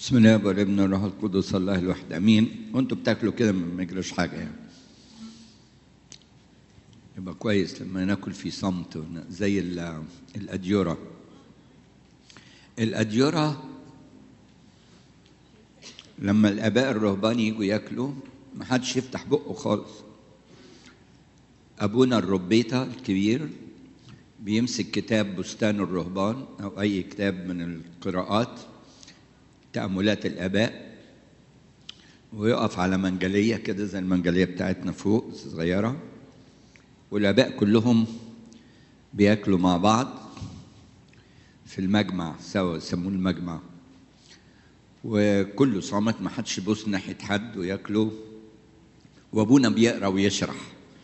بسم الله والابن والروح القدس الله الواحد امين وانتوا بتاكلوا كده ما يجراش حاجه يعني يبقى كويس لما ناكل في صمت زي ال- الاديوره الاديوره لما الاباء الرهبان يجوا ياكلوا ما حدش يفتح بقه خالص ابونا الربيطه الكبير بيمسك كتاب بستان الرهبان او اي كتاب من القراءات تأملات الآباء ويقف على منجلية كده زي المنجلية بتاعتنا فوق صغيرة والآباء كلهم بياكلوا مع بعض في المجمع سوا يسموه المجمع وكله صامت ما حدش يبص ناحية حد وياكلوا وابونا بيقرا ويشرح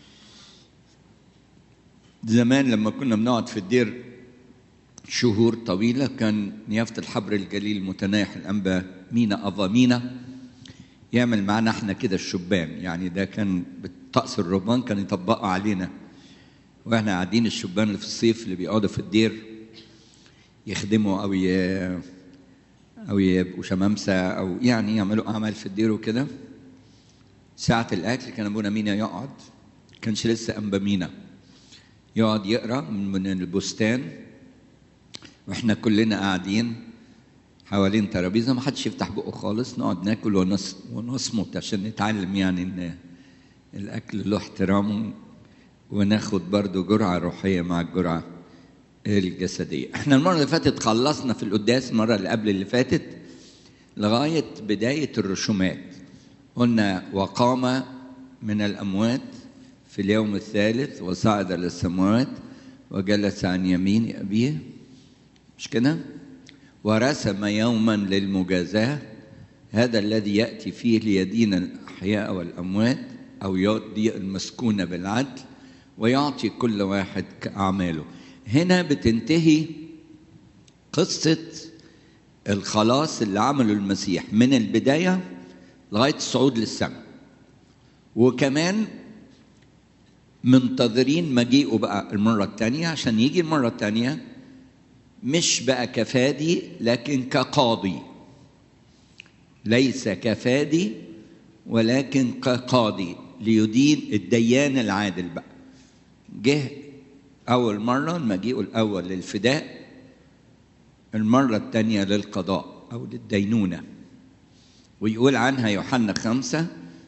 زمان لما كنا بنقعد في الدير شهور طويلة كان نيافة الحبر الجليل المتنايح الأنبا مينا أبا مينا يعمل معانا احنا كده الشبان يعني ده كان طقس الرهبان كان يطبقه علينا واحنا قاعدين الشبان اللي في الصيف اللي بيقعدوا في الدير يخدموا او ي... او يبقوا شمامسه او يعني يعملوا اعمال في الدير وكده ساعة الأكل كان أبونا مينا يقعد كانش لسه أنبا مينا يقعد يقرأ من البستان واحنا كلنا قاعدين حوالين ترابيزه ما حدش يفتح بقه خالص نقعد ناكل ونص ونصمت عشان نتعلم يعني ان الاكل له احترامه وناخد برضو جرعه روحيه مع الجرعه الجسديه احنا المره اللي فاتت خلصنا في القداس المره اللي قبل اللي فاتت لغايه بدايه الرسومات قلنا وقام من الاموات في اليوم الثالث وصعد للسماوات وجلس عن يمين ابيه مش كده ورسم يوما للمجازاة هذا الذي يأتي فيه ليدين الأحياء والأموات أو يقضي المسكون بالعدل ويعطي كل واحد كأعماله هنا بتنتهي قصة الخلاص اللي عمله المسيح من البداية لغاية الصعود للسماء وكمان منتظرين مجيئه بقى المرة الثانية عشان يجي المرة الثانية مش بقى كفادي لكن كقاضي ليس كفادي ولكن كقاضي ليدين الديان العادل بقى جه أول مرة المجيء الأول للفداء المرة الثانية للقضاء أو للدينونة ويقول عنها يوحنا خمسة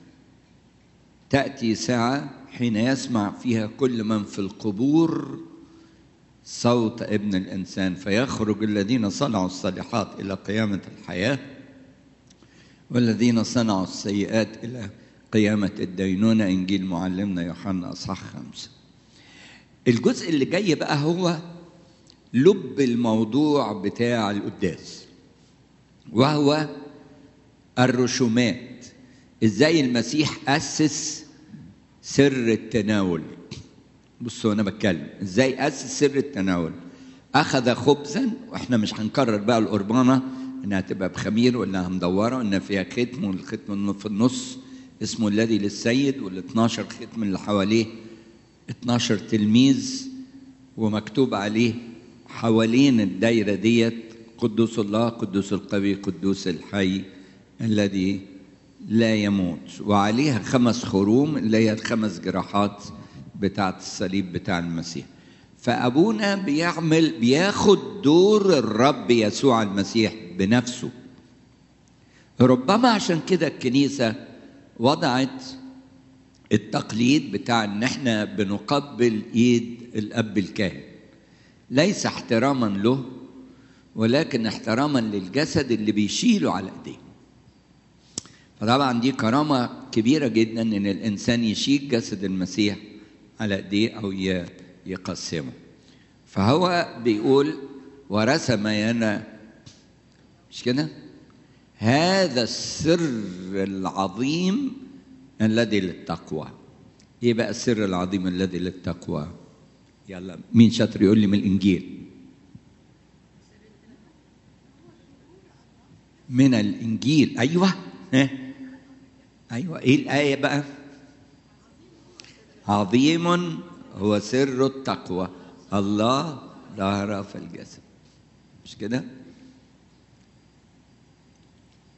تأتي ساعة حين يسمع فيها كل من في القبور صوت ابن الانسان فيخرج الذين صنعوا الصالحات الى قيامه الحياه والذين صنعوا السيئات الى قيامه الدينونه انجيل معلمنا يوحنا اصحاح خمسه. الجزء اللي جاي بقى هو لب الموضوع بتاع القداس وهو الرسومات ازاي المسيح اسس سر التناول بصوا انا بتكلم ازاي اسس سر التناول اخذ خبزا واحنا مش هنكرر بقى القربانه انها تبقى بخمير ولا مدوره وان فيها ختم والختم اللي في النص اسمه الذي للسيد وال 12 ختم اللي حواليه 12 تلميذ ومكتوب عليه حوالين الدايره ديت قدوس الله قدوس القوي قدوس الحي الذي لا يموت وعليها خمس خروم اللي هي الخمس جراحات بتاعت الصليب بتاع المسيح فأبونا بيعمل بياخد دور الرب يسوع المسيح بنفسه ربما عشان كده الكنيسة وضعت التقليد بتاع ان احنا بنقبل ايد الاب الكاهن ليس احتراما له ولكن احتراما للجسد اللي بيشيله على ايديه فطبعا دي كرامة كبيرة جدا ان الانسان يشيل جسد المسيح على ايديه او يقسمه فهو بيقول ورسم ينا مش كده هذا السر العظيم الذي للتقوى ايه بقى السر العظيم الذي للتقوى يلا مين شاطر يقول لي من الانجيل من الانجيل ايوه ها ايوه ايه الايه بقى عظيم هو سر التقوى الله ظهر في الجسد مش كده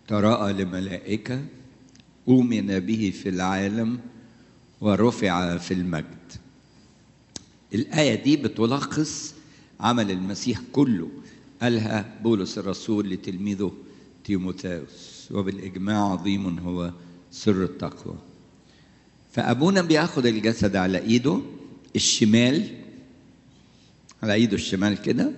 تراءى لملائكة أؤمن به في العالم ورفع في المجد الآية دي بتلخص عمل المسيح كله قالها بولس الرسول لتلميذه تيموثاوس وبالإجماع عظيم هو سر التقوى فأبونا بياخد الجسد على إيده الشمال على إيده الشمال كده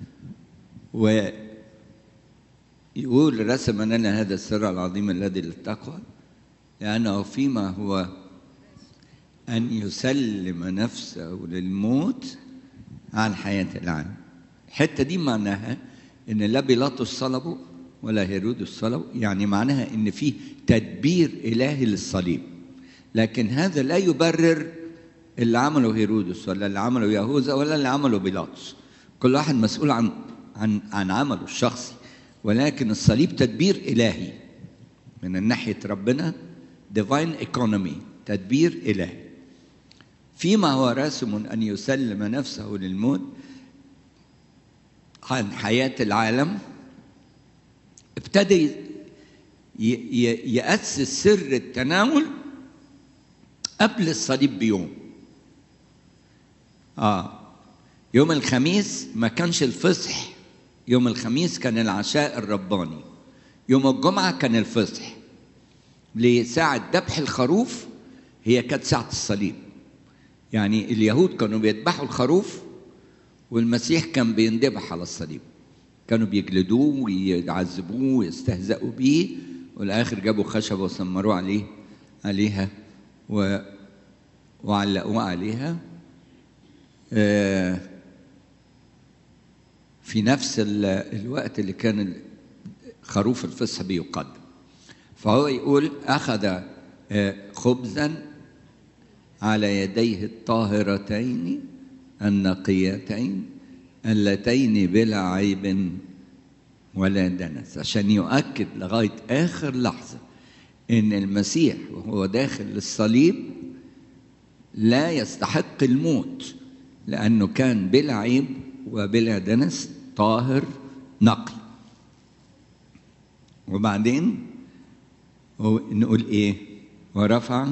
ويقول رسم لنا هذا السر العظيم الذي للتقوى لأنه فيما هو أن يسلم نفسه للموت عن حياة العالم الحتة دي معناها إن لا بيلاطس صلبه ولا هيرودس صلبه يعني معناها إن في تدبير إلهي للصليب لكن هذا لا يبرر اللي عمله هيرودس ولا اللي عمله يهوذا ولا اللي عمله بيلاطس كل واحد مسؤول عن عن عن عمله الشخصي ولكن الصليب تدبير إلهي من ناحية ربنا divine economy تدبير إلهي فيما هو راسم أن يسلم نفسه للموت عن حياة العالم ابتدى يأسس سر التناول قبل الصليب بيوم آه يوم الخميس ما كانش الفصح يوم الخميس كان العشاء الرباني يوم الجمعة كان الفصح لساعة ذبح الخروف هي كانت ساعة الصليب يعني اليهود كانوا بيذبحوا الخروف والمسيح كان بيندبح على الصليب كانوا بيجلدوه ويعذبوه ويستهزئوا بيه والاخر جابوا خشبه وسمروه عليه عليها و وعلقوه عليها آه في نفس الوقت اللي كان خروف الفصح بيقدم فهو يقول أخذ خبزا على يديه الطاهرتين النقيتين اللتين بلا عيب ولا دنس عشان يؤكد لغاية آخر لحظة إن المسيح وهو داخل للصليب لا يستحق الموت لأنه كان بلا عيب وبلا دنس طاهر نقي وبعدين نقول ايه ورفع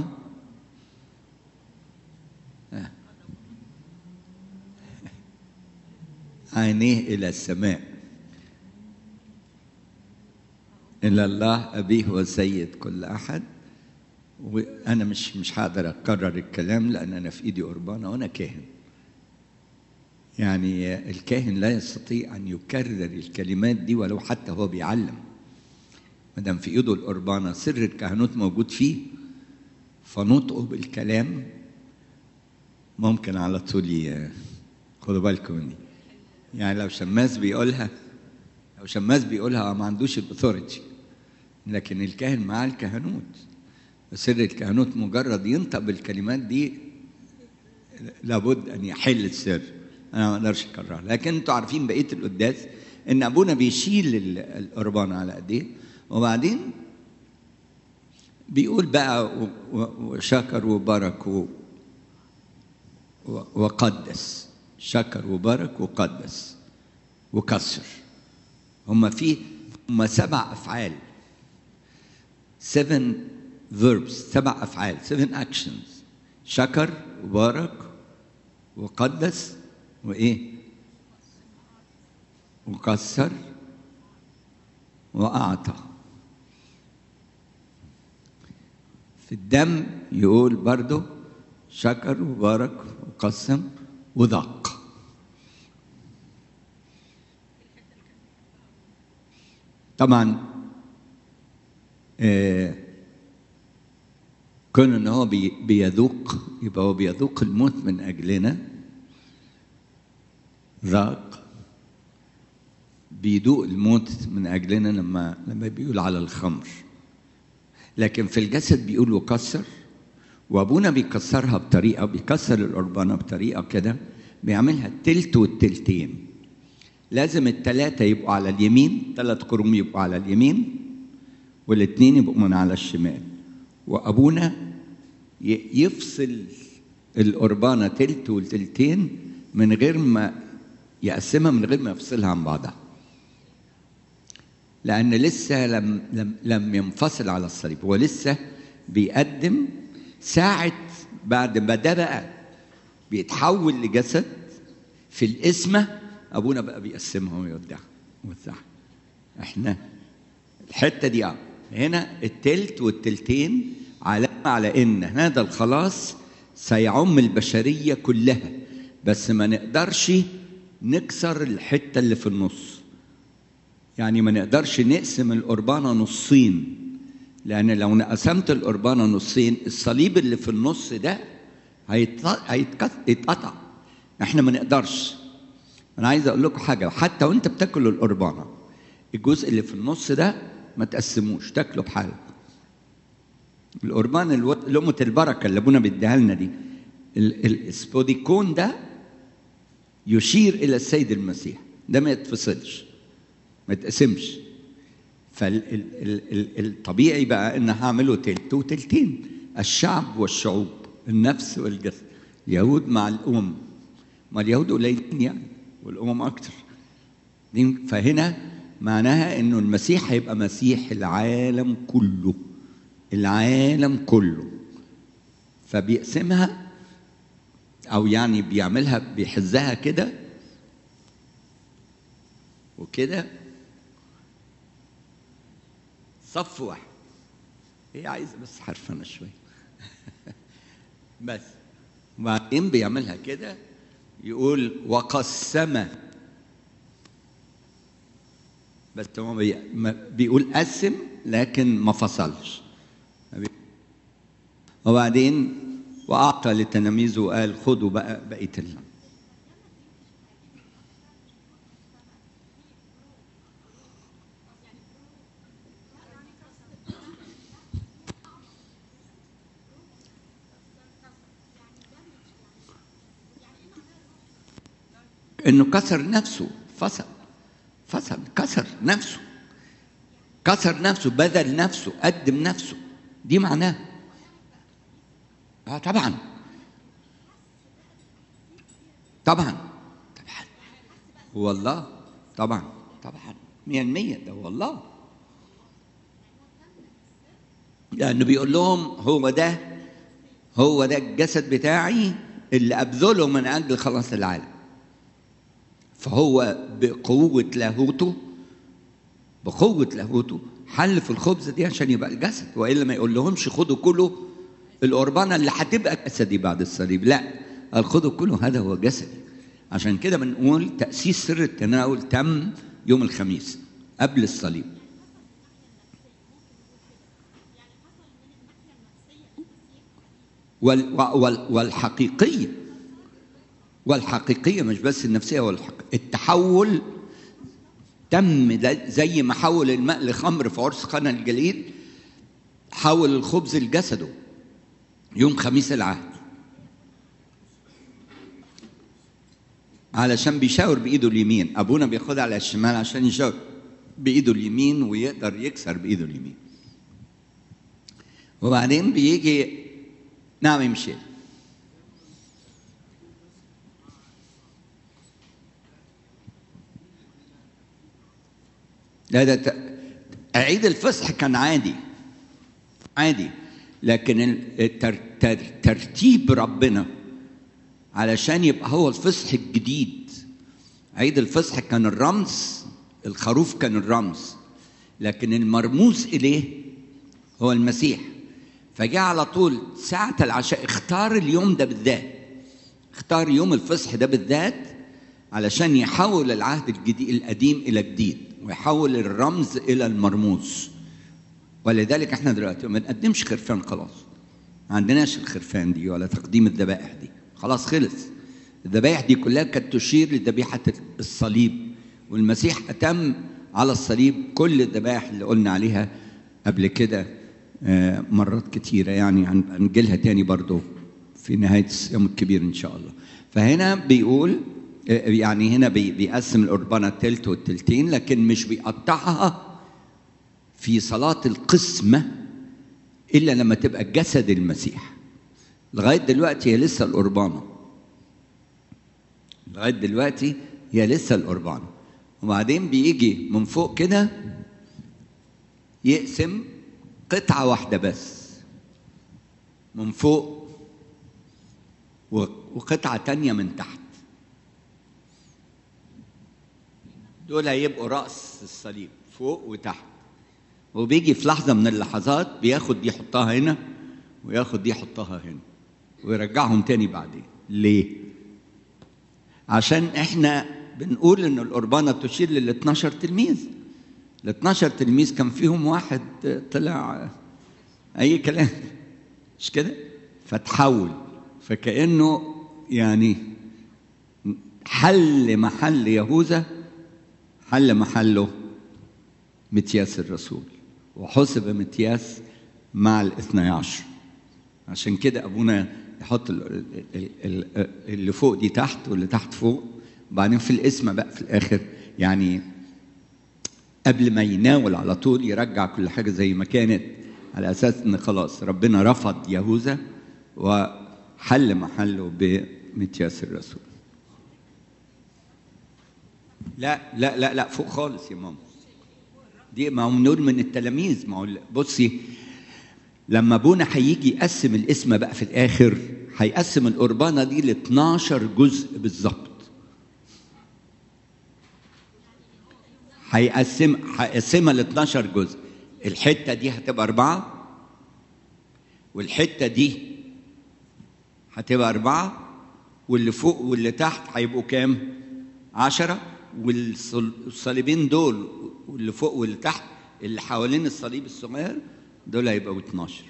عينيه الى السماء الى الله ابيه وسيد كل احد وانا مش مش هقدر اكرر الكلام لان انا في ايدي قربانه وانا كاهن يعني الكاهن لا يستطيع ان يكرر الكلمات دي ولو حتى هو بيعلم ما دام في ايده القربانه سر الكهنوت موجود فيه فنطقه بالكلام ممكن على طول خدوا بالكم دي يعني لو شماس بيقولها لو شماس بيقولها ما عندوش الاثوريتي لكن الكاهن معاه الكهنوت سر الكهنوت مجرد ينطق بالكلمات دي لابد ان يحل السر انا ما اقدرش اكررها لكن انتوا عارفين بقيه القداس ان ابونا بيشيل القربان على ايديه وبعدين بيقول بقى وشكر وبارك وقدس شكر وبارك وقدس وكسر هما في هما سبع افعال seven verbs سبع افعال seven actions شكر وبارك وقدس وايه وكسر واعطى في الدم يقول برضه شكر وبارك وقسم وذاق طبعا آه كون ان هو بي بيذوق يبقى هو بيذوق الموت من اجلنا ذاق بيدوق الموت من اجلنا لما لما بيقول على الخمر لكن في الجسد بيقول وكسر وابونا بيكسرها بطريقه بيكسر القربانه بطريقه كده بيعملها التلت والتلتين لازم التلاتة يبقوا على اليمين ثلاث قرون يبقوا على اليمين والاثنين يبقوا من على الشمال وابونا يفصل القربانه تلت والتلتين من غير ما يقسمها من غير ما يفصلها عن بعضها لأن لسه لم لم لم ينفصل على الصليب هو لسه بيقدم ساعة بعد ما ده بقى بيتحول لجسد في القسمة أبونا بقى بيقسمها ويودعها ويوزعها احنا الحتة دي اه هنا التلت والتلتين علامة على إن هذا الخلاص سيعم البشرية كلها بس ما نقدرش نكسر الحتة اللي في النص يعني ما نقدرش نقسم القربانة نصين لأن لو قسمت القربانة نصين الصليب اللي في النص ده هيتقطع احنا ما نقدرش انا عايز اقول لكم حاجه حتى وانت بتاكل القربانه الجزء اللي في النص ده ما تقسموش تاكله بحاله القربان لقمه البركه اللي ابونا بيديها لنا دي السبوديكون ده يشير الى السيد المسيح ده ما يتفصلش ما يتقسمش فالطبيعي بقى ان هعمله تلت وتلتين الشعب والشعوب النفس والجسد اليهود مع الامم ما اليهود قليلين يعني والامم اكتر فهنا معناها انه المسيح هيبقى مسيح العالم كله العالم كله فبيقسمها او يعني بيعملها بيحزها كده وكده صف واحد هي عايزه بس حرفنه شويه بس وبعدين بيعملها كده يقول وقسم بس هو بيقول قسم لكن ما فصلش وبعدين واعطى لتلاميذه وقال خدوا بقى بقيه اللحم انه كسر نفسه فصل فصل كسر نفسه كسر نفسه بذل نفسه قدم نفسه دي معناه اه طبعا طبعا طبعا والله طبعا طبعا مية المية ده والله لأنه بيقول لهم هو ده هو ده الجسد بتاعي اللي أبذله من أجل خلاص العالم فهو بقوة لاهوته بقوة لاهوته حل في الخبز دي عشان يبقى الجسد وإلا ما يقول لهمش خدوا كله القربانة اللي هتبقى جسدي بعد الصليب لا قال خدوا كله هذا هو جسدي عشان كده بنقول تأسيس سر التناول تم يوم الخميس قبل الصليب وال وال والحقيقية والحقيقية مش بس النفسية والحقيقية التحول تم زي ما حول الماء لخمر في عرس قنا الجليل حول الخبز لجسده يوم خميس العهد علشان بيشاور بايده اليمين ابونا بياخدها على الشمال عشان يشاور بايده اليمين ويقدر يكسر بايده اليمين وبعدين بيجي نعم يمشي لا ده عيد الفصح كان عادي عادي لكن ترتيب ربنا علشان يبقى هو الفصح الجديد عيد الفصح كان الرمز الخروف كان الرمز لكن المرموز اليه هو المسيح فجاء على طول ساعة العشاء اختار اليوم ده بالذات اختار يوم الفصح ده بالذات علشان يحول العهد الجديد القديم إلى جديد ويحول الرمز إلى المرموز ولذلك احنا دلوقتي ما بنقدمش خرفان خلاص ما عندناش الخرفان دي ولا تقديم الذبائح دي خلاص خلص الذبائح دي كلها كانت تشير لذبيحة الصليب والمسيح أتم على الصليب كل الذبائح اللي قلنا عليها قبل كده مرات كتيرة يعني هنجيلها تاني برضو في نهاية الصيام الكبير إن شاء الله فهنا بيقول يعني هنا بيقسم القربانة التلت والتلتين لكن مش بيقطعها في صلاة القسمة إلا لما تبقى جسد المسيح لغاية دلوقتي هي لسه القربانة لغاية دلوقتي هي لسه القربانة وبعدين بيجي من فوق كده يقسم قطعة واحدة بس من فوق وقطعة تانية من تحت دول هيبقوا رأس الصليب فوق وتحت وبيجي في لحظة من اللحظات بياخد دي يحطها هنا وياخد دي يحطها هنا ويرجعهم تاني بعدين ليه؟ عشان احنا بنقول ان القربانة تشير لل 12 تلميذ ال 12 تلميذ كان فيهم واحد طلع اي كلام مش كده؟ فتحول فكأنه يعني حل محل يهوذا حل محله متياس الرسول وحسب متياس مع الاثني عشر عشان كده ابونا يحط اللي فوق دي تحت واللي تحت فوق وبعدين في الاسم بقى في الاخر يعني قبل ما يناول على طول يرجع كل حاجه زي ما كانت على اساس ان خلاص ربنا رفض يهوذا وحل محله بمتياس الرسول لا لا لا لا فوق خالص يا ماما دي ما هو نقول من التلاميذ ما هو بصي لما ابونا هيجي يقسم الاسم بقى في الاخر هيقسم القربانه دي ل 12 جزء بالظبط هيقسم هيقسمها ل 12 جزء الحته دي هتبقى اربعه والحته دي هتبقى اربعه واللي فوق واللي تحت هيبقوا كام؟ عشرة والصليبين دول واللي فوق واللي تحت اللي حوالين الصليب الصغير دول هيبقوا 12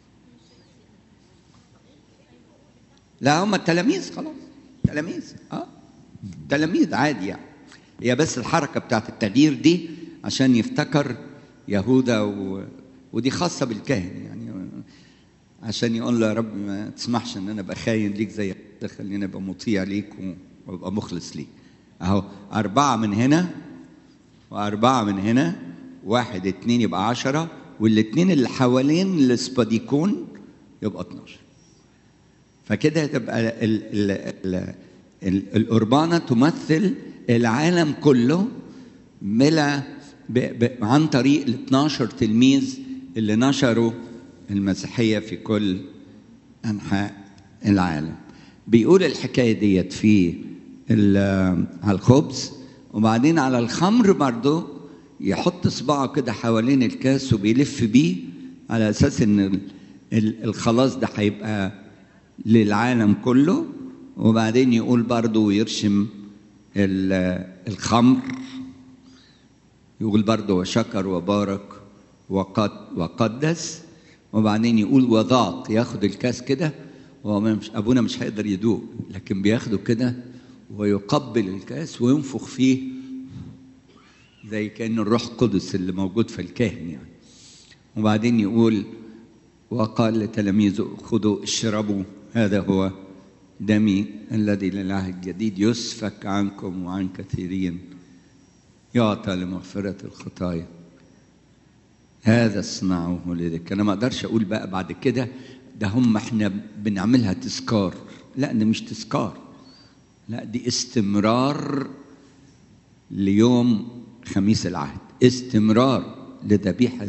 لا هم التلاميذ خلاص تلاميذ اه تلاميذ عادي يعني هي بس الحركه بتاعت التغيير دي عشان يفتكر يهوذا و... ودي خاصه بالكاهن يعني عشان يقول له يا رب ما تسمحش ان انا ابقى خاين ليك زي خليني ابقى مطيع ليك وابقى مخلص ليك اهو أربعة من هنا وأربعة من هنا واحد اتنين يبقى عشرة والاتنين اللي حوالين السباديكون يبقى 12 فكده تبقى ال ال ال ال القربانة تمثل العالم كله ملا ب ب عن طريق ال 12 تلميذ اللي نشروا المسيحية في كل أنحاء العالم بيقول الحكاية ديت في على الخبز وبعدين على الخمر برضه يحط صباعه كده حوالين الكاس وبيلف بيه على اساس ان الخلاص ده هيبقى للعالم كله وبعدين يقول برضه ويرشم الخمر يقول برضه وشكر وبارك وقد وقدس وبعدين يقول وذاق ياخد الكاس كده هو مش ابونا مش هيقدر يدوق لكن بياخده كده ويقبل الكاس وينفخ فيه زي كان الروح القدس اللي موجود في الكاهن يعني وبعدين يقول وقال لتلاميذه خذوا اشربوا هذا هو دمي الذي للعهد الجديد يسفك عنكم وعن كثيرين يعطى لمغفرة الخطايا هذا اصنعوه لذلك انا ما اقدرش اقول بقى بعد كده ده هم احنا بنعملها تذكار لا ده مش تذكار لا دي استمرار ليوم خميس العهد استمرار لذبيحة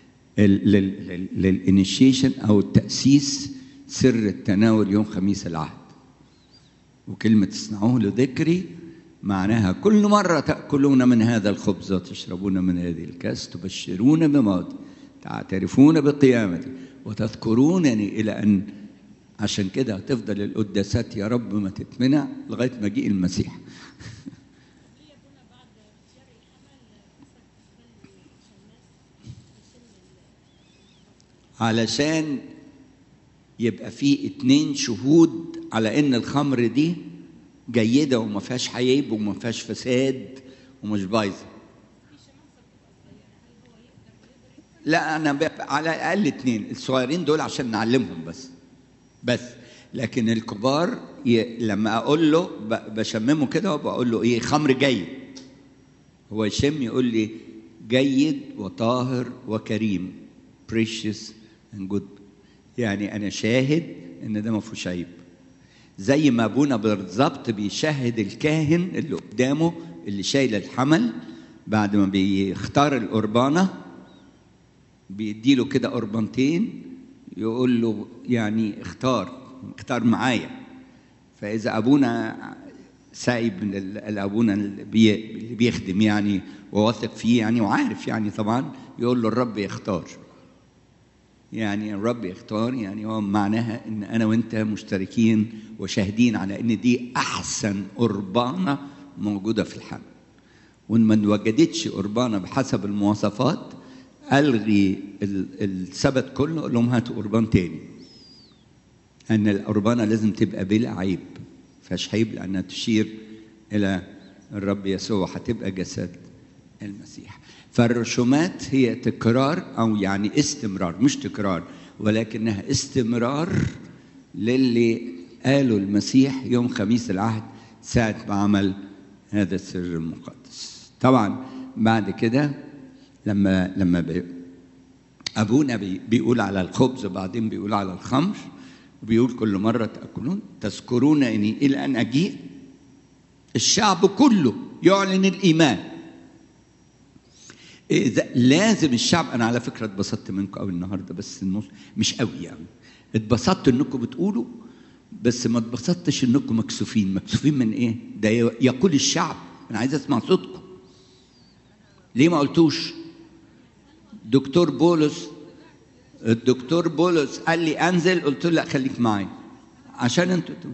للانيشيشن او التأسيس سر التناول يوم خميس العهد وكلمة اصنعوه لذكري معناها كل مرة تأكلون من هذا الخبز وتشربون من هذه الكاس تبشرون بموتي تعترفون بقيامتي وتذكرونني إلى أن عشان كده هتفضل القداسات يا رب ما تتمنع لغاية مجيء المسيح علشان يبقى في اتنين شهود على ان الخمر دي جيده وما فيهاش عيب وما فيهاش فساد ومش بايظه لا انا على الاقل اتنين الصغيرين دول عشان نعلمهم بس بس لكن الكبار ي... لما اقول له ب... بشممه كده وبقول له ايه خمر جيد هو يشم يقول لي جيد وطاهر وكريم precious and good يعني انا شاهد ان ده ما فيهوش عيب زي ما ابونا بالظبط بيشهد الكاهن اللي قدامه اللي شايل الحمل بعد ما بيختار القربانه بيديله كده قربانتين يقول له يعني اختار اختار معايا فاذا ابونا سايب من ال- الابونا اللي بي- اللي بيخدم يعني وواثق فيه يعني وعارف يعني طبعا يقول له الرب يختار يعني الرب يختار يعني هو معناها ان انا وانت مشتركين وشاهدين على ان دي احسن قربانه موجوده في الحمل وان ما وجدتش قربانه بحسب المواصفات الغي ال- السبت كله قول لهم هاتوا قربان تاني ان القربانه لازم تبقى بلا عيب فيهاش عيب لانها تشير الى الرب يسوع هتبقى جسد المسيح فالرسومات هي تكرار او يعني استمرار مش تكرار ولكنها استمرار للي قاله المسيح يوم خميس العهد ساعه ما عمل هذا السر المقدس طبعا بعد كده لما لما بي ابونا بي بيقول على الخبز وبعدين بيقول على الخمر وبيقول كل مره تاكلون تذكرون اني الى ان اجيء الشعب كله يعلن الايمان إذا لازم الشعب انا على فكره اتبسطت منكم قوي النهارده بس النص مش قوي يعني اتبسطت انكم بتقولوا بس ما اتبسطتش انكم مكسوفين مكسوفين من ايه ده يقول الشعب انا عايز اسمع صوتكم ليه ما قلتوش دكتور بولس الدكتور بولس قال لي انزل قلت له لا خليك معايا عشان انتوا تقولوا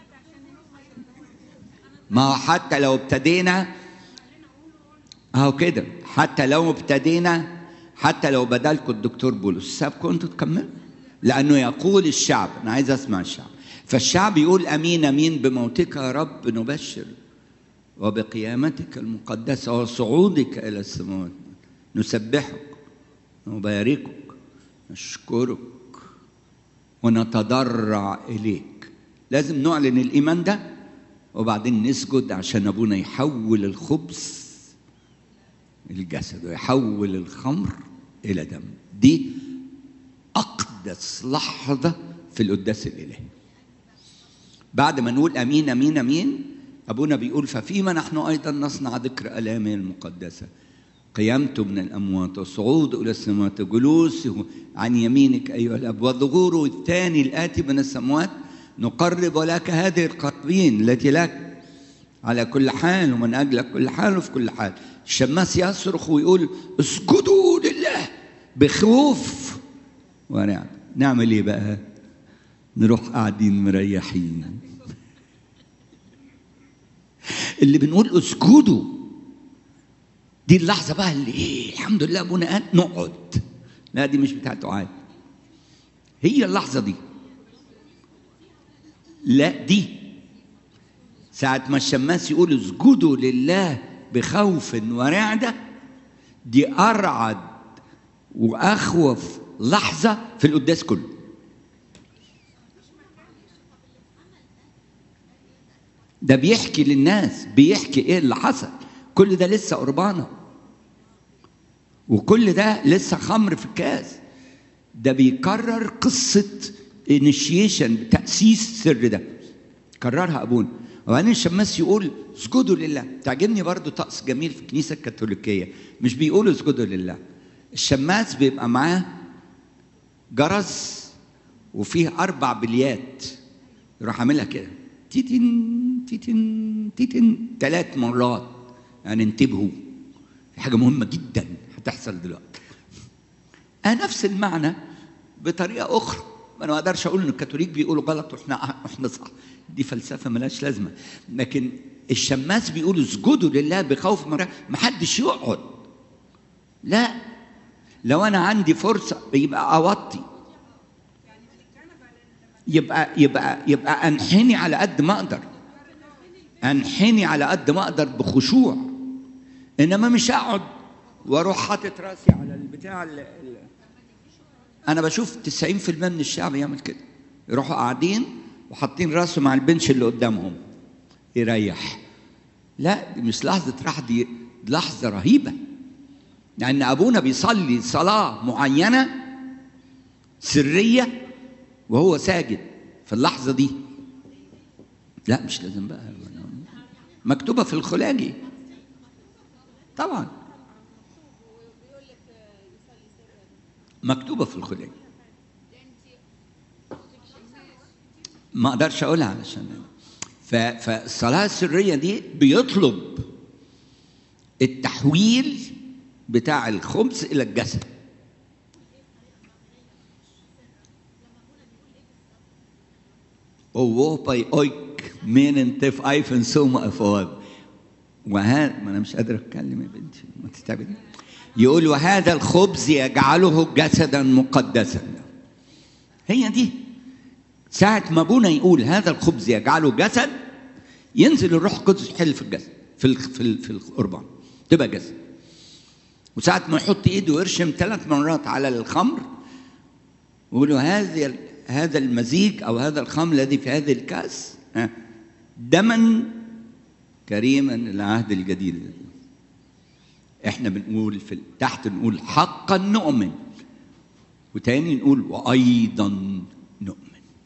ما هو حتى لو ابتدينا اهو كده حتى لو ابتدينا حتى لو بدلكم الدكتور بولس سابكم انتوا تكملوا لانه يقول الشعب انا عايز اسمع الشعب فالشعب يقول امين امين بموتك يا رب نبشر وبقيامتك المقدسه وصعودك الى السماوات نسبحك نباركك نشكرك ونتضرع اليك لازم نعلن الايمان ده وبعدين نسجد عشان ابونا يحول الخبز الجسد ويحول الخمر الى دم دي اقدس لحظه في القداس الالهي بعد ما نقول امين امين امين ابونا بيقول ففيما نحن ايضا نصنع ذكر الامه المقدسه قيامته من الاموات وصعود الى السماوات وجلوسه عن يمينك ايها الاب وظهوره الثاني الاتي من السماوات نقرب لك هذه القربين التي لك على كل حال ومن اجلك كل حال وفي كل حال الشماس يصرخ ويقول اسجدوا لله بخوف ونعم نعمل ايه بقى نروح قاعدين مريحين اللي بنقول اسجدوا دي اللحظه بقى اللي ايه الحمد لله ابونا قال نقعد لا دي مش بتاعت عاد هي اللحظه دي لا دي ساعة ما الشماس يقول اسجدوا لله بخوف ورعدة دي أرعد وأخوف لحظة في القداس كله ده بيحكي للناس بيحكي ايه اللي حصل كل ده لسه قربانه وكل ده لسه خمر في الكاس ده بيكرر قصه انيشيشن تاسيس السر ده كررها ابونا وبعدين الشماس يقول اسجدوا لله تعجبني برضو طقس جميل في الكنيسه الكاثوليكيه مش بيقولوا اسجدوا لله الشماس بيبقى معاه جرس وفيه اربع بليات يروح عاملها كده تيتن تيتن تيتن ثلاث مرات يعني انتبهوا في حاجه مهمه جدا هتحصل دلوقتي آه نفس المعنى بطريقه اخرى ما انا ما اقدرش اقول ان الكاثوليك بيقولوا غلط واحنا احنا صح دي فلسفه ملهاش لازمه لكن الشماس بيقول اسجدوا لله بخوف مرة ما حدش يقعد لا لو انا عندي فرصه يبقى اوطي يبقى يبقى يبقى انحني على قد ما اقدر انحني على قد ما اقدر بخشوع انما مش اقعد واروح حاطط راسي على البتاع ال ال انا بشوف 90% من الشعب يعمل كده يروحوا قاعدين وحاطين راسه مع البنش اللي قدامهم يريح لا دي مش لحظه راحه دي لحظه رهيبه لان ابونا بيصلي صلاه معينه سريه وهو ساجد في اللحظه دي لا مش لازم بقى مكتوبه في الخلاجي طبعا مكتوبه في الخليه ما اقدرش اقولها علشان ف- فالصلاه السريه دي بيطلب التحويل بتاع الخبز الى الجسد ووباي اويك مين انت في ايفن سوما افواد وهذا ما انا مش قادر اتكلم يا بنتي ما تتعبني يقول وهذا الخبز يجعله جسدا مقدسا هي دي ساعة ما ابونا يقول هذا الخبز يجعله جسد ينزل الروح القدس يحل في الجسد في ال في, ال في القربان تبقى جسد وساعة ما يحط ايده ويرشم ثلاث مرات على الخمر ويقول له هذه هذا المزيج او هذا الخمر الذي في هذه الكاس ها، دما كريما العهد الجديد احنا بنقول في تحت نقول حقا نؤمن وتاني نقول وايضا نؤمن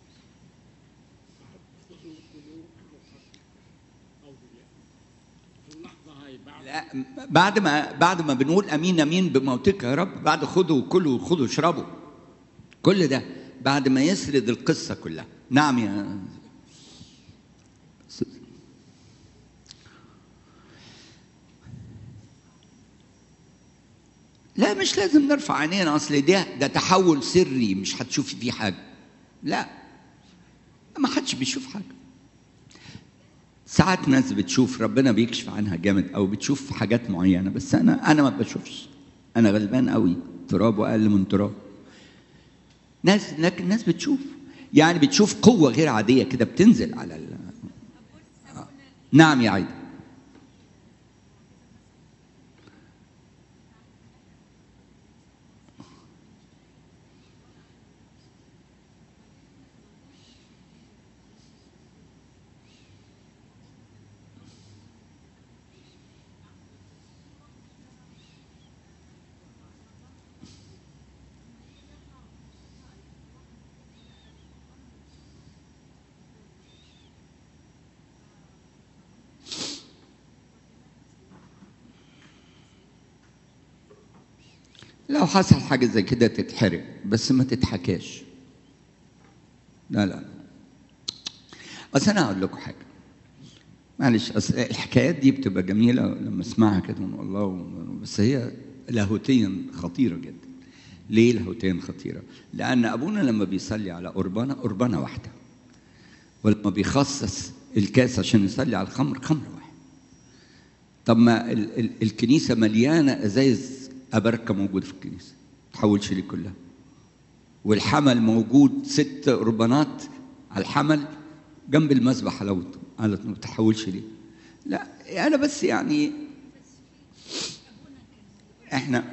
لا بعد ما بعد ما بنقول امين امين بموتك يا رب بعد خذوا كلوا خذوا اشربوا كل ده بعد ما يسرد القصه كلها نعم يا لا مش لازم نرفع عينينا اصل ده ده تحول سري مش هتشوفي فيه حاجه لا ما حدش بيشوف حاجه ساعات ناس بتشوف ربنا بيكشف عنها جامد او بتشوف حاجات معينه بس انا انا ما بشوفش انا غلبان قوي تراب واقل من تراب ناس لكن ناس بتشوف يعني بتشوف قوه غير عاديه كده بتنزل على ال... آه. نعم يا عايده لو حصل حاجة زي كده تتحرق بس ما تتحكاش لا لا أصل أنا هقول لكم حاجة معلش أصل الحكايات دي بتبقى جميلة لما اسمعها كده من الله بس هي لاهوتيا خطيرة جدا ليه لاهوتيا خطيرة؟ لأن أبونا لما بيصلي على قربانة قربانة واحدة ولما بيخصص الكاس عشان يصلي على الخمر خمر واحد طب ما ال- ل- الكنيسة مليانة أزايز أبركة موجودة في الكنيسة ما تحولش لي كلها والحمل موجود ست قربانات على الحمل جنب المذبح على على ما تحولش ليه لا انا بس يعني احنا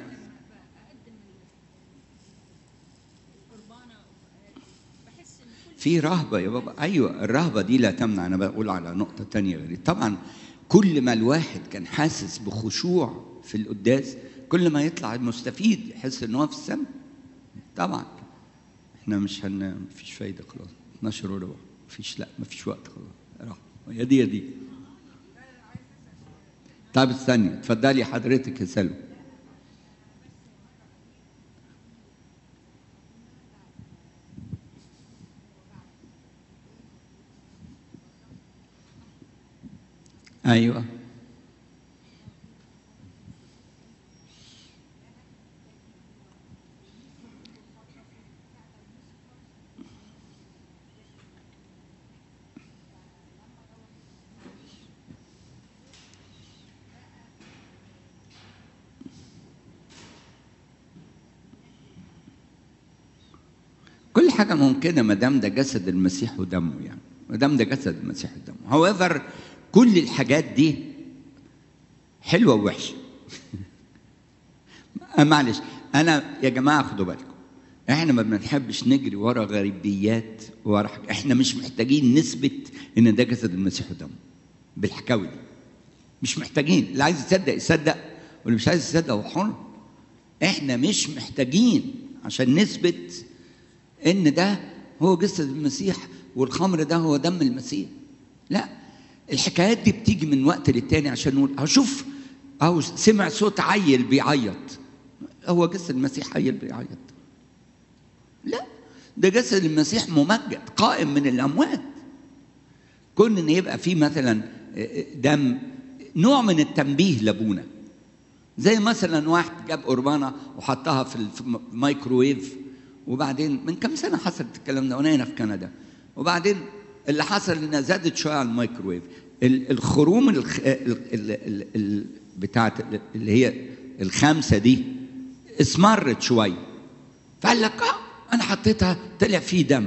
في رهبة يا بابا أيوة الرهبة دي لا تمنع أنا بقول على نقطة تانية غير طبعا كل ما الواحد كان حاسس بخشوع في القداس كل ما يطلع مستفيد يحس إن هو في السماء طبعا احنا مش هن مفيش فايدة خلاص 12 وربع مفيش لا مفيش وقت خلاص راح يا دي يا دي طب استني اتفضلي حضرتك يا سلمى ايوه كل حاجة ممكنة ما دام ده جسد المسيح ودمه يعني ما دام ده جسد المسيح ودمه however كل الحاجات دي حلوة ووحشة معلش أنا يا جماعة خدوا بالكم احنا ما بنحبش نجري ورا غريبيات ورا حاجة. احنا مش محتاجين نثبت ان ده جسد المسيح ودمه بالحكاوي دي مش محتاجين اللي عايز يصدق يصدق واللي مش عايز يصدق هو حر احنا مش محتاجين عشان نثبت ان ده هو جسد المسيح والخمر ده هو دم المسيح لا الحكايات دي بتيجي من وقت للتاني عشان نقول هشوف او سمع صوت عيل بيعيط هو جسد المسيح عيل بيعيط ده جسد المسيح ممجد قائم من الاموات كون ان يبقى فيه مثلا دم نوع من التنبيه لابونا زي مثلا واحد جاب قربانه وحطها في الميكروويف وبعدين من كم سنه حصلت الكلام ده وانا هنا في كندا وبعدين اللي حصل انها زادت شويه على الميكروويف الخروم الخ... ال... ال... ال... بتاعت اللي هي الخامسه دي اسمرت شويه فقال لك اه انا حطيتها طلع فيه دم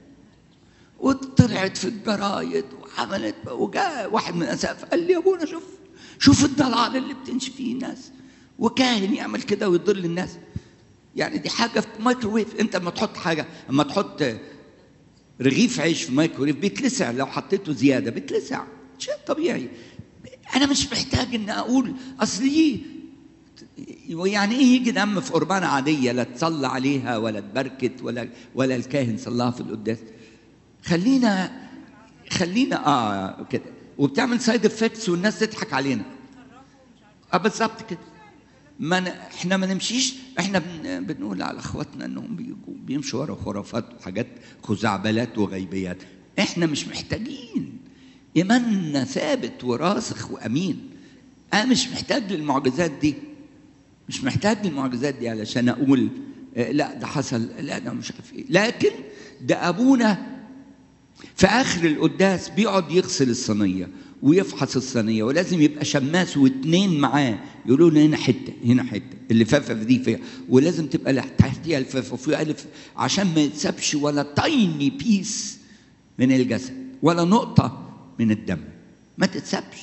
وطلعت في الجرايد وعملت وجاء واحد من الاسقف قال لي يا ابونا شوف شوف الضلال اللي بتمشي فيه الناس وكاهن يعمل كده ويضل الناس يعني دي حاجه في مايكروويف انت لما تحط حاجه اما تحط رغيف عيش في مايكروويف بيتلسع لو حطيته زياده بيتلسع شيء طبيعي انا مش محتاج ان اقول اصل ايه يعني ايه يجي دم في قربانه عاديه لا تصلى عليها ولا تبركت ولا ولا الكاهن صلاها في القداس خلينا خلينا اه كده وبتعمل سايد افكتس والناس تضحك علينا اه بالظبط كده ما ن... احنا ما نمشيش احنا بن... بنقول على اخواتنا انهم بيجوا بيمشوا ورا خرافات وحاجات خزعبلات وغيبيات احنا مش محتاجين ايماننا ثابت وراسخ وامين انا مش محتاج للمعجزات دي مش محتاج للمعجزات دي علشان اقول لا ده حصل لا ده مش عارف ايه لكن ده ابونا في اخر القداس بيقعد يغسل الصينيه ويفحص الصينيه ولازم يبقى شماس واثنين معاه يقولوا له هنا حته هنا حته اللفافه دي فيها ولازم تبقى تحتيها لفافه وفيها الف عشان ما يتسابش ولا تايني بيس من الجسد ولا نقطه من الدم ما تتسابش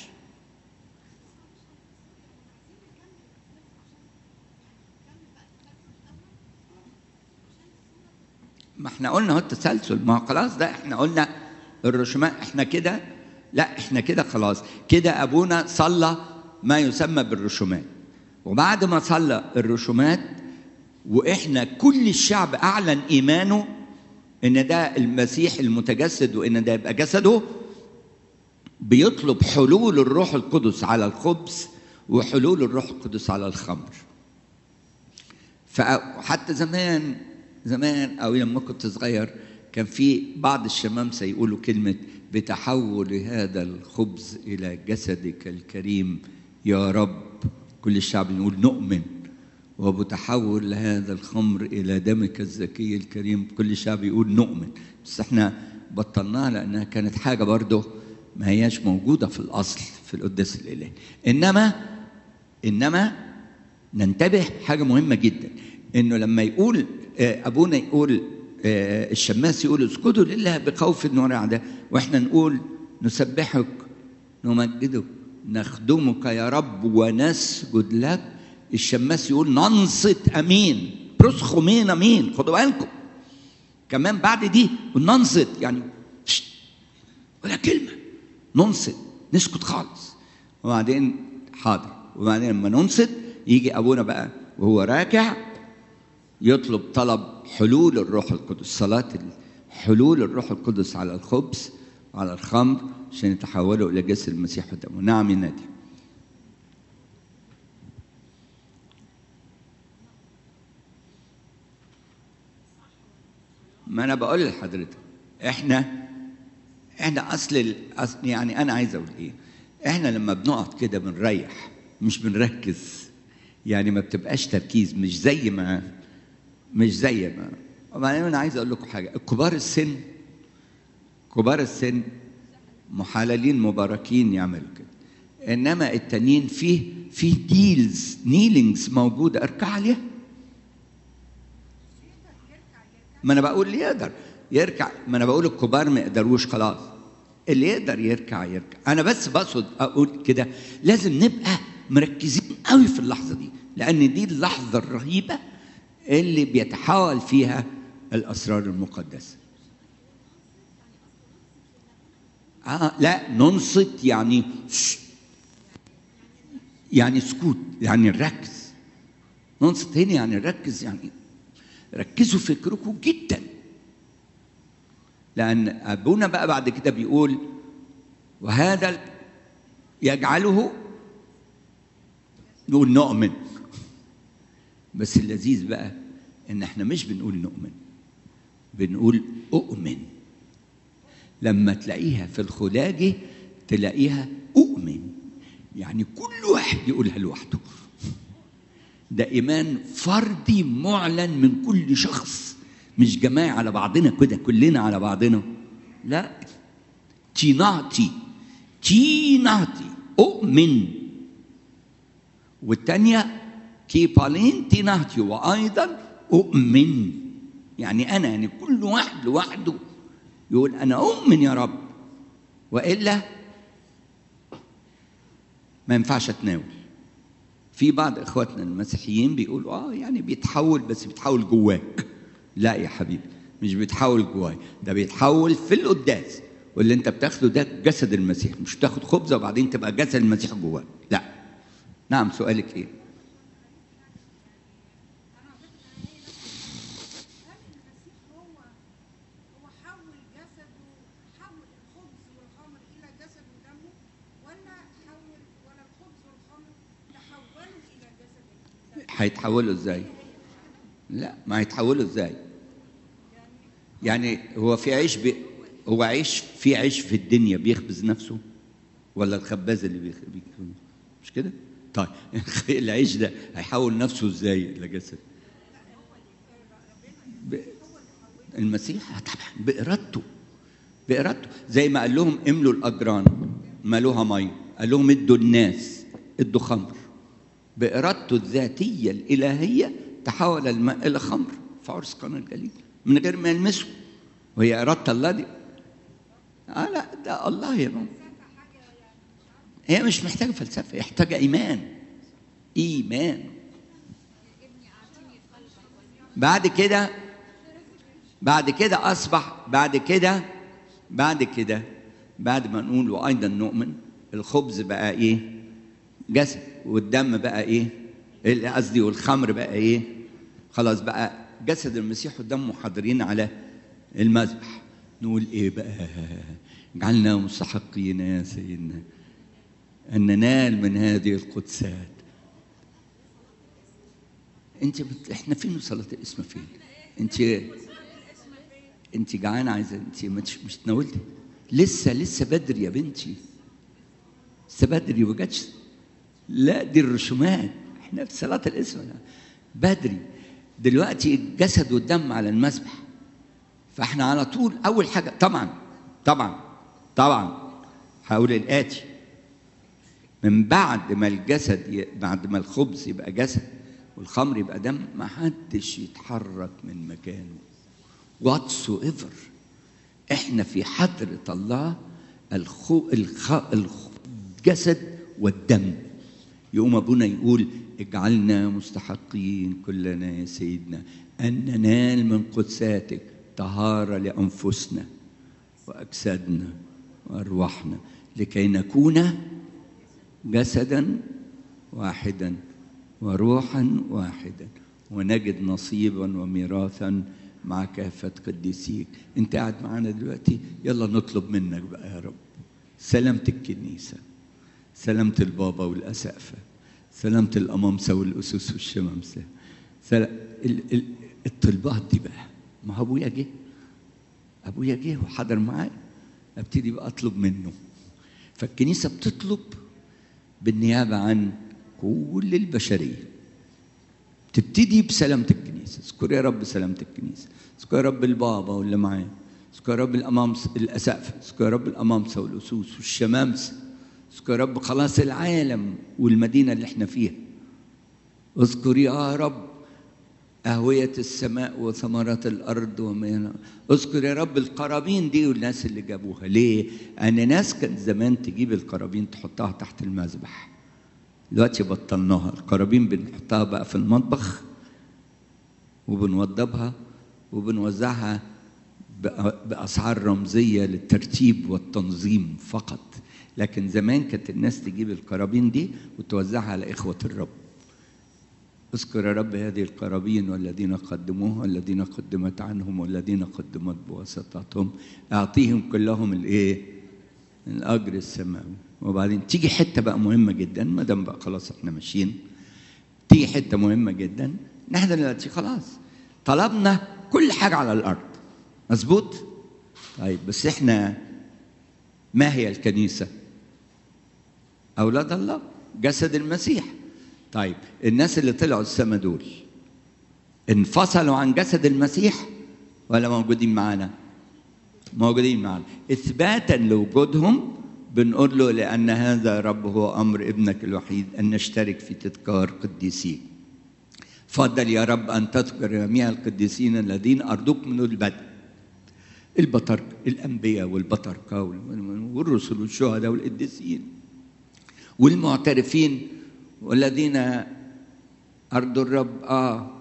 ما احنا قلنا هو التسلسل ما خلاص ده احنا قلنا الرشماء احنا كده لا احنا كده خلاص كده ابونا صلى ما يسمى بالرسومات وبعد ما صلى الرسومات واحنا كل الشعب اعلن ايمانه ان ده المسيح المتجسد وان ده يبقى جسده بيطلب حلول الروح القدس على الخبز وحلول الروح القدس على الخمر فحتى زمان زمان او لما كنت صغير كان في بعض الشمامسه يقولوا كلمه بتحول هذا الخبز الى جسدك الكريم يا رب كل الشعب يقول نؤمن وبتحول هذا الخمر الى دمك الزكي الكريم كل الشعب يقول نؤمن بس احنا بطلناها لانها كانت حاجه برضه ما هياش موجوده في الاصل في القداس الالهي انما انما ننتبه حاجه مهمه جدا انه لما يقول ابونا يقول الشماس يقول اسجدوا لله بخوف ورعده واحنا نقول نسبحك نمجدك نخدمك يا رب ونسجد لك الشماس يقول ننصت امين برسخوا مين امين خدوا بالكم كمان بعد دي ننصت يعني ولا كلمه ننصت نسكت خالص وبعدين حاضر وبعدين لما ننصت يجي ابونا بقى وهو راكع يطلب طلب حلول الروح القدس صلاة حلول الروح القدس على الخبز وعلى الخمر عشان يتحولوا إلى جسد المسيح ودمه نعم يا نادي ما أنا بقول لحضرتك إحنا إحنا أصل يعني أنا عايز أقول إيه إحنا لما بنقعد كده بنريح مش بنركز يعني ما بتبقاش تركيز مش زي ما مش زي ما وبعدين انا عايز اقول لكم حاجه كبار السن كبار السن محللين مباركين يعملوا كده انما التانيين فيه فيه ديلز نيلينجز موجوده اركع عليها ما انا بقول اللي يقدر يركع ما انا بقول الكبار ما يقدروش خلاص اللي يقدر يركع يركع انا بس بقصد اقول كده لازم نبقى مركزين قوي في اللحظه دي لان دي اللحظه الرهيبه اللي بيتحول فيها الاسرار المقدسه آه لا ننصت يعني يعني سكوت يعني نركز ننصت هنا يعني نركز يعني ركزوا فكركم جدا لأن أبونا بقى بعد كده بيقول وهذا يجعله نقول نؤمن بس اللذيذ بقى ان احنا مش بنقول نؤمن بنقول أؤمن لما تلاقيها في الخلاجي تلاقيها أؤمن يعني كل واحد يقولها لوحده ده إيمان فردي معلن من كل شخص مش جماعي على بعضنا كده كلنا على بعضنا لا تيناتي تيناتي أؤمن والتانية كيبالين تيناتي وأيضا أؤمن يعني أنا يعني كل واحد لوحده يقول أنا أؤمن يا رب وإلا ما ينفعش أتناول في بعض إخواتنا المسيحيين بيقولوا آه يعني بيتحول بس بيتحول جواك لا يا حبيبي مش بيتحول جواي ده بيتحول في القداس واللي انت بتاخده ده جسد المسيح مش تاخد خبزه وبعدين تبقى جسد المسيح جواك لا نعم سؤالك ايه هل المسيح هو هو حول جسده حول الخبز والخمر الى جسد ودمه ولا حول ولا الخبز والخمر تحولوا الى جسد ودم؟ هيتحولوا ازاي لا ما هيتحولوا ازاي يعني هو في عيش بي هو عيش في عيش في الدنيا بيخبز نفسه ولا الخباز اللي بيخ- بيخبز مش كده طيب العيش ده هيحول نفسه ازاي الى جسد ب- المسيح طبعا بإرادته بإرادته زي ما قال لهم املوا الأجران مالوها مية قال لهم ادوا الناس ادوا خمر بإرادته الذاتية الإلهية تحول الماء إلى خمر في عرس قنا الجليل من غير ما يلمسه وهي إرادة الله دي آه لا ده الله يا ماما هي مش محتاجة فلسفة هي محتاجة إيمان إيمان بعد كده بعد كده أصبح بعد كده بعد كده بعد ما نقول وأيضا نؤمن الخبز بقى إيه؟ جسد والدم بقى إيه؟ ال- قصدي والخمر بقى إيه؟ خلاص بقى جسد المسيح ودمه حاضرين على المذبح نقول إيه بقى؟ اجعلنا مستحقين يا سيدنا أن ننال من هذه القدسات انت بت... احنا فين صلاه الاسم فين انت انت جعانه عايزه انت مش مش تناولتي لسه لسه بدري يا بنتي لسه بدري ما جاتش لا دي الرسومات احنا في صلاه الاسم لا. بدري دلوقتي الجسد والدم على المذبح فاحنا على طول اول حاجه طبعا طبعا طبعا هقول الاتي من بعد ما الجسد ي... بعد ما الخبز يبقى جسد والخمر يبقى دم ما حدش يتحرك من مكانه واتسو ايفر احنا في حضرة الله الخو الخ... الجسد والدم يقوم ابونا يقول اجعلنا مستحقين كلنا يا سيدنا ان ننال من قدساتك طهاره لانفسنا واجسادنا وارواحنا لكي نكون جسدا واحدا وروحا واحدا ونجد نصيبا وميراثا مع كافة قديسيك انت قاعد معانا دلوقتي يلا نطلب منك بقى يا رب سلامة الكنيسة سلامة البابا والأسقفة سلامة الأمامسة والأسس والشمامسة سل... ال... ال... الطلبات دي بقى ما هو أبويا جه أبويا جه وحضر معايا أبتدي بقى أطلب منه فالكنيسة بتطلب بالنيابة عن كل البشرية تبتدي بسلامة الكنيسة اذكر يا رب سلامة الكنيسة اذكر يا رب البابا واللي معاه اذكر يا رب الأمامس الأسقفة اذكر يا رب الأمامسة والأسوس والشمامسة اذكر يا رب خلاص العالم والمدينة اللي احنا فيها اذكر يا رب أهوية السماء وثمرات الأرض وما اذكر يا رب القرابين دي والناس اللي جابوها ليه؟ أن ناس كانت زمان تجيب القرابين تحطها تحت المذبح دلوقتي بطلناها القرابين بنحطها بقى في المطبخ وبنوضبها وبنوزعها بأسعار رمزية للترتيب والتنظيم فقط لكن زمان كانت الناس تجيب القرابين دي وتوزعها على إخوة الرب اذكر يا رب هذه القرابين والذين قدموها والذين قدمت عنهم والذين قدمت بواسطتهم اعطيهم كلهم الايه الاجر السماوي وبعدين تيجي حته بقى مهمه جدا ما دام بقى خلاص احنا ماشيين تيجي حته مهمه جدا نحن دلوقتي خلاص طلبنا كل حاجه على الارض مظبوط طيب بس احنا ما هي الكنيسه اولاد الله جسد المسيح طيب الناس اللي طلعوا السما دول انفصلوا عن جسد المسيح ولا موجودين معانا موجودين معانا اثباتا لوجودهم بنقول له لان هذا رب هو امر ابنك الوحيد ان نشترك في تذكار قديسيه فضل يا رب ان تذكر جميع القديسين الذين ارجوك من البدء البطر الانبياء والبطركه والرسل والشهداء والقديسين والمعترفين والذين ارضوا الرب اه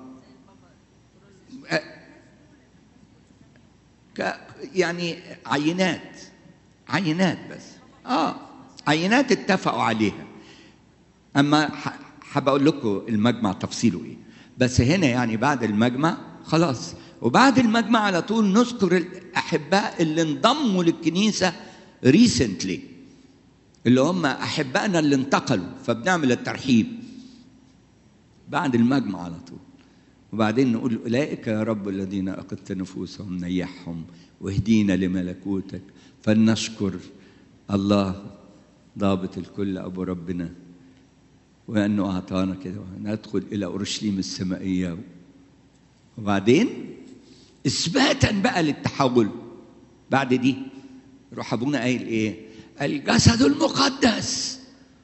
يعني عينات عينات بس اه عينات اتفقوا عليها اما حابب اقول لكم المجمع تفصيله ايه بس هنا يعني بعد المجمع خلاص وبعد المجمع على طول نذكر الاحباء اللي انضموا للكنيسه ريسنتلي اللي هم احبائنا اللي انتقلوا فبنعمل الترحيب بعد المجمع على طول وبعدين نقول اولئك يا رب الذين اقدت نفوسهم نيحهم واهدينا لملكوتك فلنشكر الله ضابط الكل ابو ربنا وانه اعطانا كده ندخل الى اورشليم السمائيه وبعدين اثباتا بقى للتحول بعد دي روح ابونا قايل ايه الجسد المقدس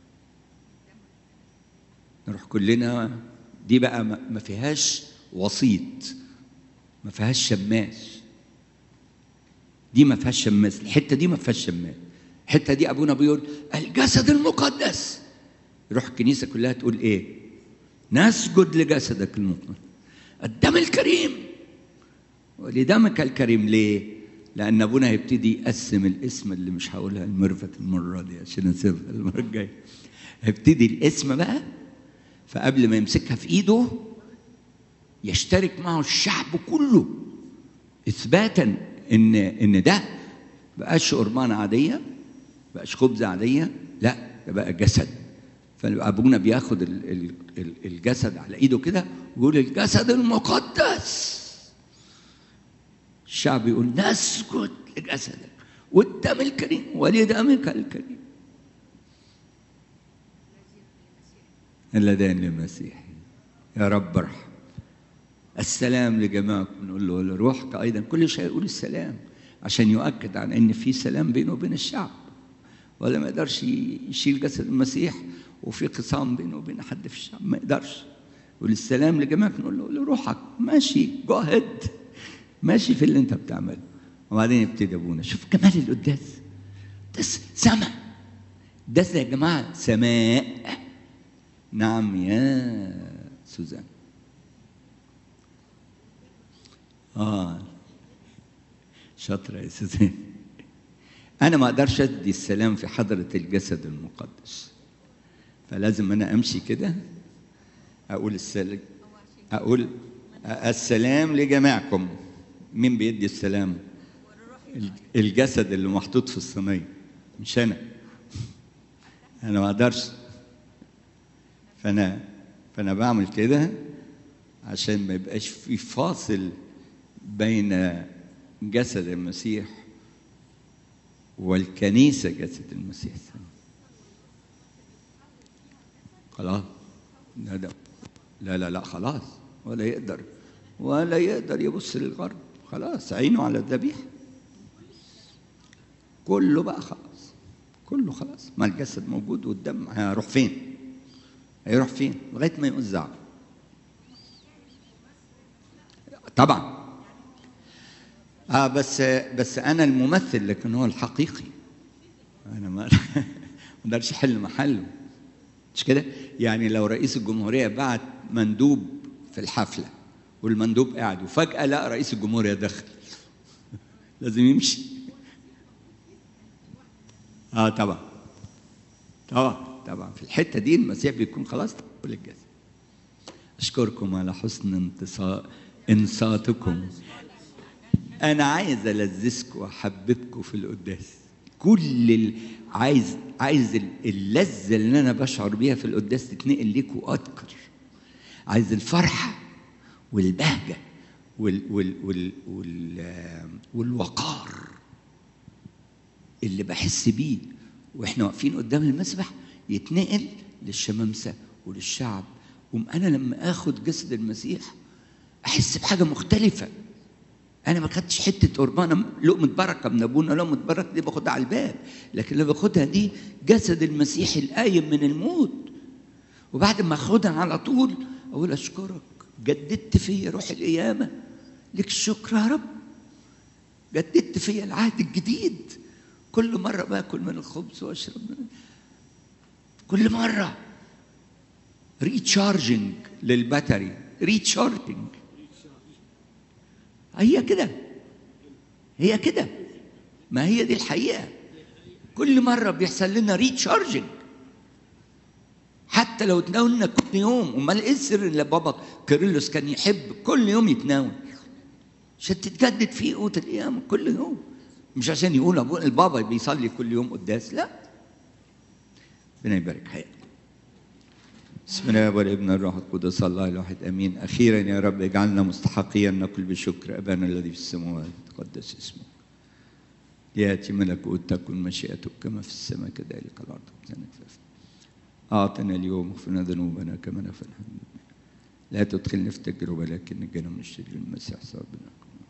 نروح كلنا دي بقى ما فيهاش وسيط ما فيهاش شماس دي ما فيهاش شماس الحته دي ما فيهاش شماس الحته دي ابونا بيقول الجسد المقدس يروح الكنيسه كلها تقول ايه نسجد لجسدك المقدس الدم الكريم ولدمك الكريم ليه لان ابونا هيبتدي يقسم الاسم اللي مش هقولها المرفت المره دي عشان اسيبها المره الجايه هيبتدي الاسم بقى فقبل ما يمسكها في ايده يشترك معه الشعب كله اثباتا ان ان ده بقاش قربانه عاديه بقاش خبزه عاديه لا ده بقى جسد فابونا بياخد الجسد على ايده كده ويقول الجسد المقدس الشعب يقول نسجد لجسدك والدم الكريم ولدمك الكريم اللذان للمسيح يا رب ارحم السلام لجماعكم نقول له لروحك ايضا كل شيء يقول السلام عشان يؤكد عن ان في سلام بينه وبين الشعب ولا ما يقدرش يشيل جسد المسيح وفي خصام بينه وبين حد في الشعب ما يقدرش يقول السلام لجماعك نقول له لروحك ماشي جو هيد ماشي في اللي انت بتعمله وبعدين يبتدي ابونا شوف جمال القداس ده سماء ده يا جماعه سماء نعم يا سوزان اه شاطره يا سوزان انا ما اقدرش ادي السلام في حضره الجسد المقدس فلازم انا امشي كده اقول السلام اقول السلام لجماعكم مين بيدي السلام الجسد اللي محطوط في الصينيه مش انا انا ما اقدرش فانا فانا بعمل كده عشان ما يبقاش في فاصل بين جسد المسيح والكنيسة جسد المسيح خلاص لا لا لا لا, لا خلاص ولا يقدر ولا يقدر يبص للغرب خلاص عينه على الذبيحة كله بقى خلاص كله خلاص ما الجسد موجود والدم هيروح فين هيروح فين لغاية ما يوزع طبعا اه بس بس انا الممثل لكن هو الحقيقي انا ما اقدرش احل محله مش كده يعني لو رئيس الجمهوريه بعت مندوب في الحفله والمندوب قاعد وفجاه لقى رئيس الجمهوريه دخل لازم يمشي اه طبعا طبعا طبعا في الحته دي المسيح بيكون خلاص كل الجسد اشكركم على حسن انتصار انصاتكم انا عايز الذذكم واحببكم في القداس كل ال... عايز عايز اللذه اللي انا بشعر بيها في القداس تتنقل لكم اكتر عايز الفرحه والبهجه وال وال وال وال آه، والوقار اللي بحس بيه واحنا واقفين قدام المسبح يتنقل للشمامسه وللشعب قوم انا لما اخد جسد المسيح احس بحاجه مختلفه انا ما خدتش حته قربانه لقمه بركه من ابونا لقمه بركه دي باخدها على الباب لكن اللي باخدها دي جسد المسيح القايم من الموت وبعد ما اخدها على طول اقول اشكرك جددت فيا روح القيامه لك الشكر يا رب جددت فيا العهد الجديد كل مره باكل من الخبز واشرب من كل مره ريتشارجنج للباتري ريتشارجنج هي كده هي كده ما هي دي الحقيقه كل مره بيحصل لنا ريتشارجنج حتى لو تناولنا كل يوم امال ايه السر اللي بابا كيرلس كان يحب كل يوم يتناول عشان تتجدد فيه قوت القيامه كل يوم مش عشان يقول أبو البابا بيصلي كل يوم قداس لا ربنا يبارك حياتك بسم الله والابن الروح القدس الله الواحد امين اخيرا يا رب اجعلنا مستحقين نقل بشكر ابانا الذي في السماوات تقدس اسمك ياتي ملكوت تكن مشيئتك كما في السماء كذلك على الارض خبزنا كفافنا اعطنا اليوم اغفر لنا ذنوبنا كما نغفر نحن لا تدخلنا في تجربه لكن نجنا من الشر المسيح صابنا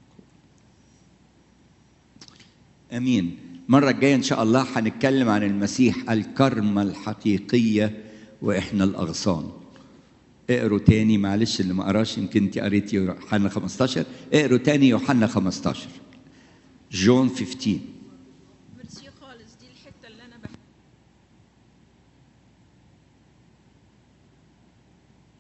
امين المره الجايه ان شاء الله هنتكلم عن المسيح الكرمه الحقيقيه واحنا الاغصان اقروا تاني معلش اللي ما قراش يمكن انت قريتي يوحنا 15 اقروا تاني يوحنا 15 جون 15